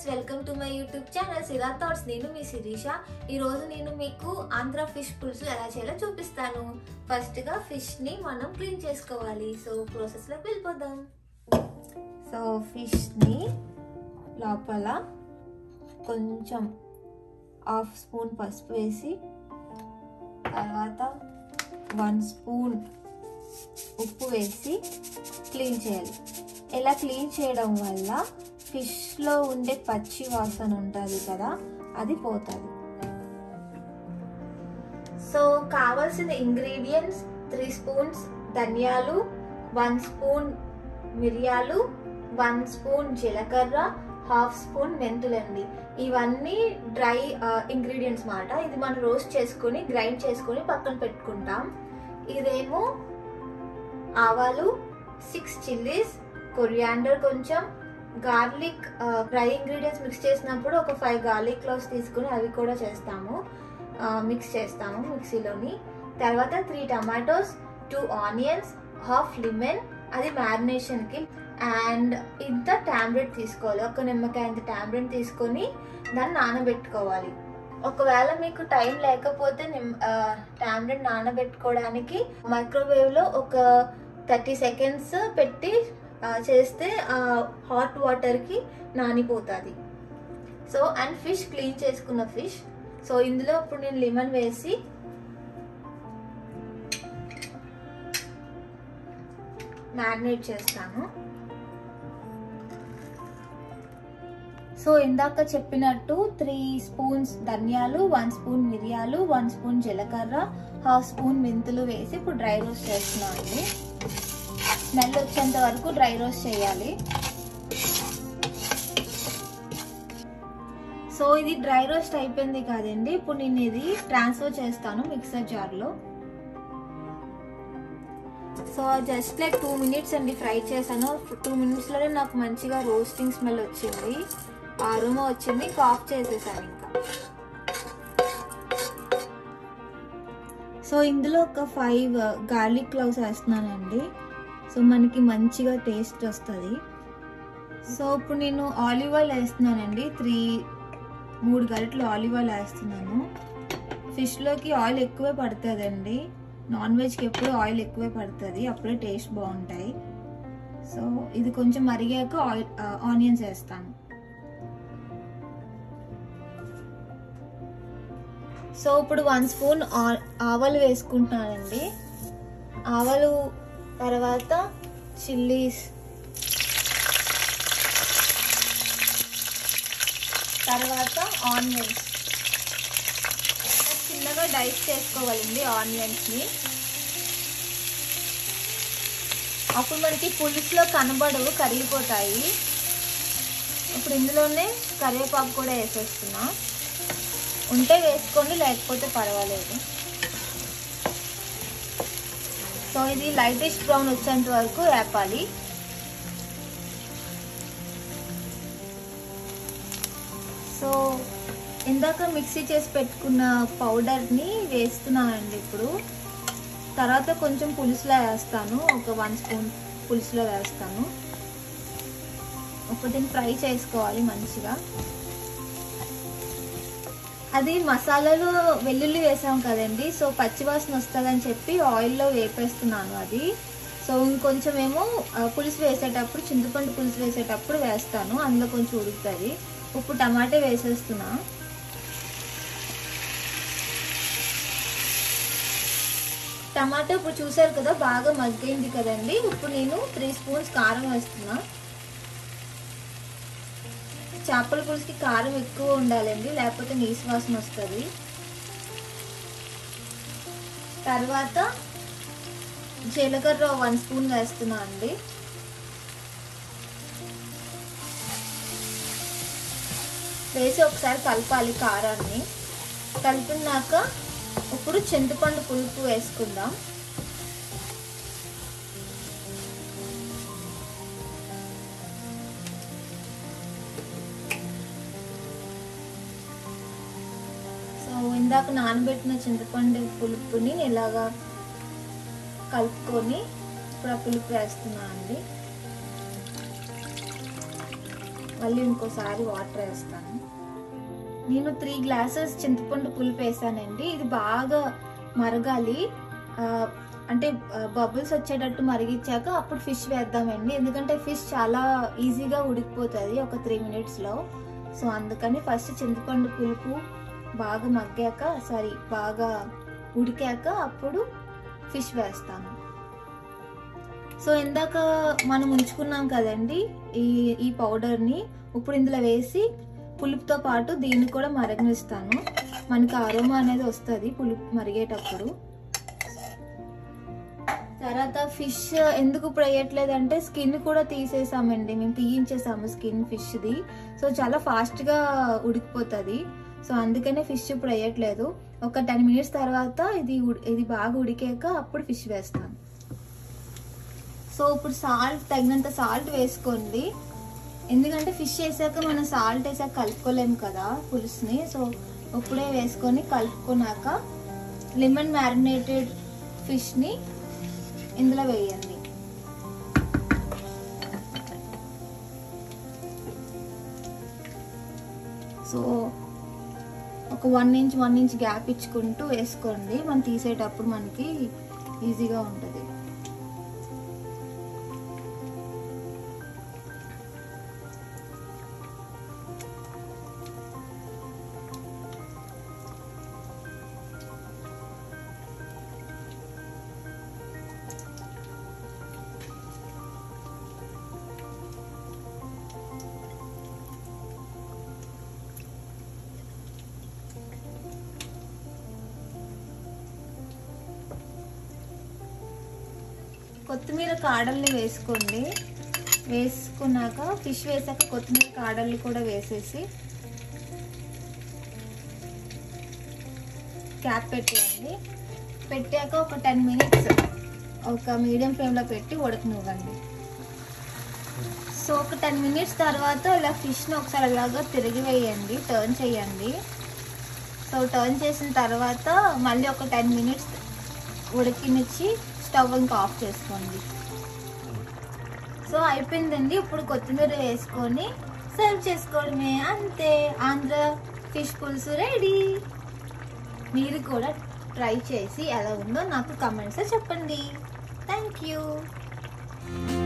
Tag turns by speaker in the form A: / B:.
A: welcome to my YouTube channel Sira thoughts నేను మీ శిరీష ఈ రోజు నేను మీకు ఆంధ్ర ఫిష్ పులుసు ఎలా చేయాలో చూపిస్తాను ఫస్ట్ గా ఫిష్ ని మనం క్లీన్ చేసుకోవాలి సో ప్రాసెస్ లోకి వెళ్ళిపోదాం సో ఫిష్ ని లోపల కొంచెం హాఫ్ స్పూన్ పసుపు వేసి తర్వాత వన్ స్పూన్ ఉప్పు వేసి క్లీన్ చేయాలి ఇలా క్లీన్ చేయడం వల్ల ఫిష్లో ఉండే పచ్చి వాసన ఉంటుంది కదా అది పోతుంది సో కావాల్సిన ఇంగ్రీడియంట్స్ త్రీ స్పూన్స్ ధనియాలు వన్ స్పూన్ మిరియాలు వన్ స్పూన్ జీలకర్ర హాఫ్ స్పూన్ మెంతులండి ఇవన్నీ డ్రై ఇంగ్రీడియంట్స్ మాట ఇది మనం రోస్ట్ చేసుకొని గ్రైండ్ చేసుకొని పక్కన పెట్టుకుంటాం ఇదేమో ఆవాలు సిక్స్ చిల్లీస్ కొరియాండర్ కొంచెం గార్లిక్ డ్రై ఇంగ్రీడియంట్స్ మిక్స్ చేసినప్పుడు ఒక ఫైవ్ గార్లిక్ క్లోవ్స్ తీసుకుని అవి కూడా చేస్తాము మిక్స్ చేస్తాము మిక్సీలోని తర్వాత three tomatoes two onions half lemon అది మ్యారినేషన్కి అండ్ ఇంత టాబ్లెట్ తీసుకోవాలి ఒక నిమ్మకాయ ఇంత టాబ్లెట్ తీసుకొని దాన్ని నానబెట్టుకోవాలి ఒకవేళ మీకు టైం లేకపోతే టాబ్లెట్ నానబెట్టుకోవడానికి మైక్రోవేవ్లో ఒక థర్టీ సెకండ్స్ పెట్టి చేస్తే హాట్ వాటర్కి నానిపోతుంది సో అండ్ ఫిష్ క్లీన్ చేసుకున్న ఫిష్ సో ఇందులో ఇప్పుడు నేను లెమన్ వేసి మ్యారినేట్ చేస్తాను సో ఇందాక చెప్పినట్టు త్రీ స్పూన్స్ ధనియాలు వన్ స్పూన్ మిరియాలు వన్ స్పూన్ జీలకర్ర హాఫ్ స్పూన్ మెంతులు వేసి ఇప్పుడు డ్రై రోస్ట్ చేస్తున్నాను అండి స్మెల్ వచ్చేంత వరకు డ్రై రోస్ట్ చేయాలి సో ఇది డ్రై రోస్ట్ అయిపోయింది కాదండి ఇప్పుడు నేను ఇది ట్రాన్స్ఫర్ చేస్తాను మిక్సర్ జార్లో so just like two minutes అండి ఫ్రై చేశాను టూ మినిట్స్లోనే నాకు మంచిగా రోస్టింగ్ స్మెల్ వచ్చింది ఆరోమా వచ్చింది ఆఫ్ చేసేసాను ఇంకా సో ఇందులో ఒక ఫైవ్ గార్లిక్ క్లౌస్ వేస్తున్నానండి సో మనకి మంచిగా టేస్ట్ వస్తుంది సో ఇప్పుడు నేను ఆలివ్ ఆయిల్ వేస్తున్నానండి త్రీ మూడు గరిటలు ఆలివ్ ఆయిల్ వేస్తున్నాను ఫిష్లోకి ఆయిల్ ఎక్కువే పడుతుందండి నాన్ వెజ్కి ఎప్పుడు ఆయిల్ ఎక్కువే పడుతుంది అప్పుడే టేస్ట్ బాగుంటాయి సో ఇది కొంచెం మరిగాక ఆయిల్ ఆనియన్స్ వేస్తాను సో ఇప్పుడు వన్ స్పూన్ ఆవాలు వేసుకుంటున్నానండి ఆవాలు తర్వాత చిల్లీస్ తర్వాత ఆనియన్స్ చిన్నగా డైస్ చేసుకోవాలండి ఆనియన్స్ని అప్పుడు మనకి పులుసులో కనబడవు కరిగిపోతాయి ఇప్పుడు ఇందులోనే కరివేపాకు కూడా వేసేస్తున్నా ఉంటే వేసుకోండి లేకపోతే పర్వాలేదు సో ఇది లైటిష్ బ్రౌన్ వచ్చేంత వరకు వేపాలి సో ఇందాక మిక్సీ చేసి పెట్టుకున్న పౌడర్ని వేస్తున్నానండి ఇప్పుడు తర్వాత కొంచెం పులుసులో వేస్తాను ఒక వన్ స్పూన్ పులుసులో వేస్తాను ఒకటి ఫ్రై చేసుకోవాలి మంచిగా అది మసాలాలో వెల్లుల్లి వేసాం కదండి సో పచ్చివాసన వస్తుందని చెప్పి ఆయిల్లో వేపేస్తున్నాను అది సో ఇంకొంచెం ఏమో పులుసు వేసేటప్పుడు చింతపండు పులుసు వేసేటప్పుడు వేస్తాను అందులో కొంచెం ఉడుకుతుంది ఉప్పు టమాటా వేసేస్తున్నా టమాటా ఇప్పుడు చూసారు కదా బాగా మగ్గైంది కదండి ఇప్పుడు నేను త్రీ స్పూన్స్ కారం వేస్తున్నా చేపల పులుసుకి కారం ఎక్కువ ఉండాలండి లేకపోతే నీసు వాసన వస్తుంది తర్వాత జీలకర్ర వన్ స్పూన్ వేస్తున్నా అండి వేసి ఒకసారి కలపాలి కారాన్ని కలిపినాక ఇప్పుడు చింతపండు పులుపు వేసుకుందాం సో ఇందాక నానబెట్టిన చింతపండు పులుపుని ఇలాగా కలుపుకొని ఇప్పుడు ఆ పులుపు వేస్తున్నా అండి మళ్ళీ ఇంకోసారి వాటర్ వేస్తాను నేను త్రీ గ్లాసెస్ చింతపండు పులుపు వేసానండి ఇది బాగా మరగాలి ఆ, అంటే బబుల్స్ వచ్చేటట్టు మరిగించాక అప్పుడు ఫిష్ వేద్దామండి ఎందుకంటే ఫిష్ చాలా ఈజీగా ఉడికిపోతుంది ఒక త్రీ మినిట్స్లో సో అందుకని ఫస్ట్ చింతపండు పులుపు బాగా మగ్గాక సారీ బాగా ఉడికాక అప్పుడు ఫిష్ వేస్తాను సో ఇందాక మనం ఉంచుకున్నాం కదండి ఈ ఈ పౌడర్ని ఇప్పుడు ఇందులో వేసి పులుపుతో పాటు దీన్ని కూడా మరగనిస్తాను మనకి అరోమా అనేది వస్తుంది పులుపు మరిగేటప్పుడు తర్వాత ఫిష్ ఎందుకు ఇప్పుడు వేయట్లేదంటే స్కిన్ కూడా తీసేసామండి మేము తీయించేసాము స్కిన్ ఫిష్ది సో చాలా ఫాస్ట్గా ఉడికిపోతుంది సో అందుకనే ఫిష్ ఇప్పుడు వేయట్లేదు ఒక టెన్ మినిట్స్ తర్వాత ఇది ఉడి- ఇది బాగా ఉడికాక అప్పుడు ఫిష్ వేస్తాను సో ఇప్పుడు సాల్ట్ తగినంత సాల్ట్ వేసుకోండి ఎందుకంటే ఫిష్ వేసాక మనం సాల్ట్ వేసాక కలుపుకోలేము కదా పులుసుని సో ఇప్పుడే వేసుకొని కలుపుకున్నాక లెమన్ మ్యారినేటెడ్ ఫిష్ని ఇందులో వేయండి సో ఒక one inch one inch gap ఇచ్చుకుంటూ వేసుకోండి మనం తీసేటప్పుడు మనకి ఈజీగా ఉంటుంది కొత్తిమీర కాడల్ని వేసుకోండి వేసుకున్నాక ఫిష్ వేసాక కొత్తిమీర కాడల్ని కూడా వేసేసి క్యాప్ పెట్టేయండి పెట్టాక ఒక టెన్ మినిట్స్ ఒక మీడియం ఫ్లేమ్లో పెట్టి ఉడకనివ్వండి సో ఒక టెన్ మినిట్స్ తర్వాత ఇలా ఫిష్ని ఒకసారి అలాగా తిరిగి వేయండి టర్న్ చేయండి సో టర్న్ చేసిన తర్వాత మళ్ళీ ఒక టెన్ మినిట్స్ ఉడికినిచ్చి స్టవ్ ఇంకా ఆఫ్ చేసుకోండి సో అయిపోయిందండి ఇప్పుడు కొత్తిమీర వేసుకొని సర్వ్ చేసుకోవడమే అంతే ఆంధ్ర ఫిష్ పులుసు రెడీ మీరు కూడా ట్రై చేసి ఎలా ఉందో నాకు కమెంట్స్లో చెప్పండి థ్యాంక్ యూ